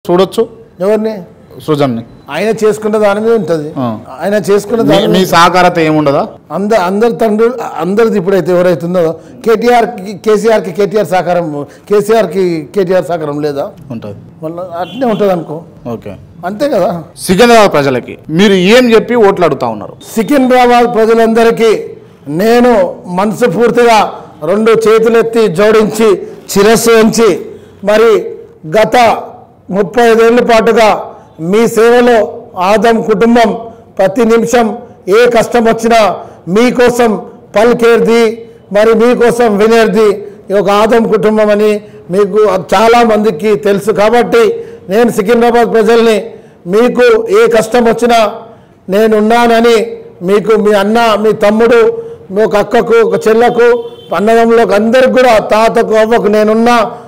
చూడొచ్చు ఎవరిని సృజన్ని ఆయన చేసుకున్న దాని మీద ఉంటుంది ఆ. ఆయన చేసుకున్న మీ- దాని మీ మీద సహకారత ఏముండదా అందరు అందరి తండ్రి అందరిది ఇప్పుడైతే ఎవరైతే ఉందో కేటీఆర్ కేసీఆర్కి కేటీఆర్ సహకారం కేసీఆర్కి కేటీఆర్ సహకారం లేదా ఉంటుంది మళ్ళీ అట్నే ఉంటుంది అనుకో ఓకే అంతే కదా సికింద్రాబాద్ ప్రజలకి మీరు ఏం చెప్పి ఓట్లు అడుగుతా ఉన్నారు సికింద్రాబాద్ ప్రజలందరికీ నేను మనసు పూర్తిగా రెండు చేతులెత్తి జోడించి శిరస్సు ఉంచి మరి గత ముప్పై ఐదేళ్ల పాటుగా మీ సేవలో ఆదం కుటుంబం ప్రతి నిమిషం ఏ కష్టం వచ్చినా మీకోసం పలికేది మరి మీకోసం వినేది ఈ ఒక ఆదం కుటుంబం అని మీకు చాలా మందికి తెలుసు కాబట్టి నేను సికింద్రాబాద్ ప్రజల్ని మీకు ఏ కష్టం వచ్చినా నేనున్నానని మీకు మీ అన్న మీ తమ్ముడు మీ ఒక అక్కకు ఒక చెల్లకు అన్నదమ్ములకు అందరికి కూడా తాతకు అవ్వకు నేనున్నా